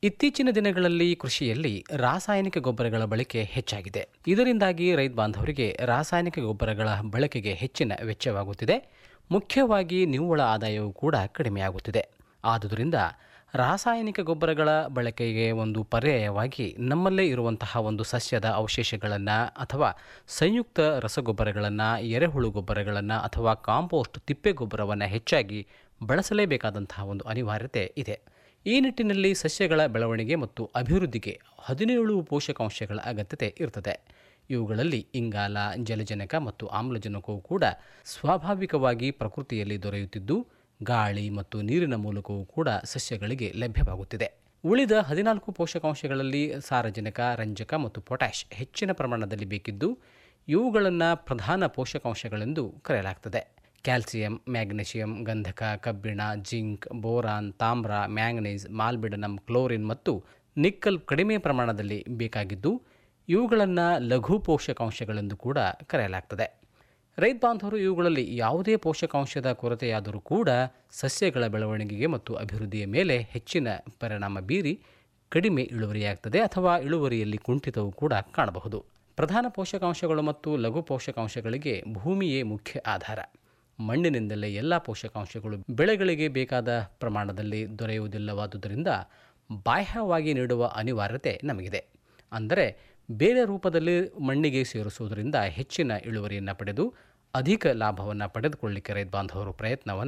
ಇತ್ತೀಚಿನ ದಿನಗಳಲ್ಲಿ ಕೃಷಿಯಲ್ಲಿ ರಾಸಾಯನಿಕ ಗೊಬ್ಬರಗಳ ಬಳಕೆ ಹೆಚ್ಚಾಗಿದೆ ಇದರಿಂದಾಗಿ ರೈತ ಬಾಂಧವರಿಗೆ ರಾಸಾಯನಿಕ ಗೊಬ್ಬರಗಳ ಬಳಕೆಗೆ ಹೆಚ್ಚಿನ ವೆಚ್ಚವಾಗುತ್ತಿದೆ ಮುಖ್ಯವಾಗಿ ನಿವ್ವಳ ಆದಾಯವೂ ಕೂಡ ಕಡಿಮೆಯಾಗುತ್ತಿದೆ ಆದುದರಿಂದ ರಾಸಾಯನಿಕ ಗೊಬ್ಬರಗಳ ಬಳಕೆಗೆ ಒಂದು ಪರ್ಯಾಯವಾಗಿ ನಮ್ಮಲ್ಲೇ ಇರುವಂತಹ ಒಂದು ಸಸ್ಯದ ಅವಶೇಷಗಳನ್ನು ಅಥವಾ ಸಂಯುಕ್ತ ರಸಗೊಬ್ಬರಗಳನ್ನು ಎರೆಹುಳು ಗೊಬ್ಬರಗಳನ್ನು ಅಥವಾ ಕಾಂಪೋಸ್ಟ್ ತಿಪ್ಪೆ ಗೊಬ್ಬರವನ್ನು ಹೆಚ್ಚಾಗಿ ಬಳಸಲೇಬೇಕಾದಂತಹ ಒಂದು ಅನಿವಾರ್ಯತೆ ಇದೆ ಈ ನಿಟ್ಟಿನಲ್ಲಿ ಸಸ್ಯಗಳ ಬೆಳವಣಿಗೆ ಮತ್ತು ಅಭಿವೃದ್ಧಿಗೆ ಹದಿನೇಳು ಪೋಷಕಾಂಶಗಳ ಅಗತ್ಯತೆ ಇರ್ತದೆ ಇವುಗಳಲ್ಲಿ ಇಂಗಾಲ ಜಲಜನಕ ಮತ್ತು ಆಮ್ಲಜನಕವು ಕೂಡ ಸ್ವಾಭಾವಿಕವಾಗಿ ಪ್ರಕೃತಿಯಲ್ಲಿ ದೊರೆಯುತ್ತಿದ್ದು ಗಾಳಿ ಮತ್ತು ನೀರಿನ ಮೂಲಕವೂ ಕೂಡ ಸಸ್ಯಗಳಿಗೆ ಲಭ್ಯವಾಗುತ್ತಿದೆ ಉಳಿದ ಹದಿನಾಲ್ಕು ಪೋಷಕಾಂಶಗಳಲ್ಲಿ ಸಾರಜನಕ ರಂಜಕ ಮತ್ತು ಪೊಟ್ಯಾಷ್ ಹೆಚ್ಚಿನ ಪ್ರಮಾಣದಲ್ಲಿ ಬೇಕಿದ್ದು ಇವುಗಳನ್ನು ಪ್ರಧಾನ ಪೋಷಕಾಂಶಗಳೆಂದು ಕರೆಯಲಾಗ್ತದೆ ಕ್ಯಾಲ್ಸಿಯಂ ಮ್ಯಾಗ್ನೆಷಿಯಂ ಗಂಧಕ ಕಬ್ಬಿಣ ಜಿಂಕ್ ಬೋರಾನ್ ತಾಮ್ರ ಮ್ಯಾಂಗನೀಸ್ ಮಾಲ್ಬಿಡನಮ್ ಕ್ಲೋರಿನ್ ಮತ್ತು ನಿಕ್ಕಲ್ ಕಡಿಮೆ ಪ್ರಮಾಣದಲ್ಲಿ ಬೇಕಾಗಿದ್ದು ಇವುಗಳನ್ನು ಲಘು ಪೋಷಕಾಂಶಗಳೆಂದು ಕೂಡ ಕರೆಯಲಾಗ್ತದೆ ರೈತ ಬಾಂಧವರು ಇವುಗಳಲ್ಲಿ ಯಾವುದೇ ಪೋಷಕಾಂಶದ ಕೊರತೆಯಾದರೂ ಕೂಡ ಸಸ್ಯಗಳ ಬೆಳವಣಿಗೆಗೆ ಮತ್ತು ಅಭಿವೃದ್ಧಿಯ ಮೇಲೆ ಹೆಚ್ಚಿನ ಪರಿಣಾಮ ಬೀರಿ ಕಡಿಮೆ ಇಳುವರಿಯಾಗ್ತದೆ ಅಥವಾ ಇಳುವರಿಯಲ್ಲಿ ಕುಂಠಿತವೂ ಕೂಡ ಕಾಣಬಹುದು ಪ್ರಧಾನ ಪೋಷಕಾಂಶಗಳು ಮತ್ತು ಲಘು ಪೋಷಕಾಂಶಗಳಿಗೆ ಭೂಮಿಯೇ ಮುಖ್ಯ ಆಧಾರ ಮಣ್ಣಿನಿಂದಲೇ ಎಲ್ಲ ಪೋಷಕಾಂಶಗಳು ಬೆಳೆಗಳಿಗೆ ಬೇಕಾದ ಪ್ರಮಾಣದಲ್ಲಿ ದೊರೆಯುವುದಿಲ್ಲವಾದುದರಿಂದ ಬಾಹ್ಯವಾಗಿ ನೀಡುವ ಅನಿವಾರ್ಯತೆ ನಮಗಿದೆ ಅಂದರೆ ಬೇರೆ ರೂಪದಲ್ಲಿ ಮಣ್ಣಿಗೆ ಸೇರಿಸುವುದರಿಂದ ಹೆಚ್ಚಿನ ಇಳುವರಿಯನ್ನು ಪಡೆದು ಅಧಿಕ ಲಾಭವನ್ನು ಪಡೆದುಕೊಳ್ಳಿಕ್ಕೆ ರೈತ ಬಾಂಧವರು ಪ್ರಯತ್ನವನ್ನು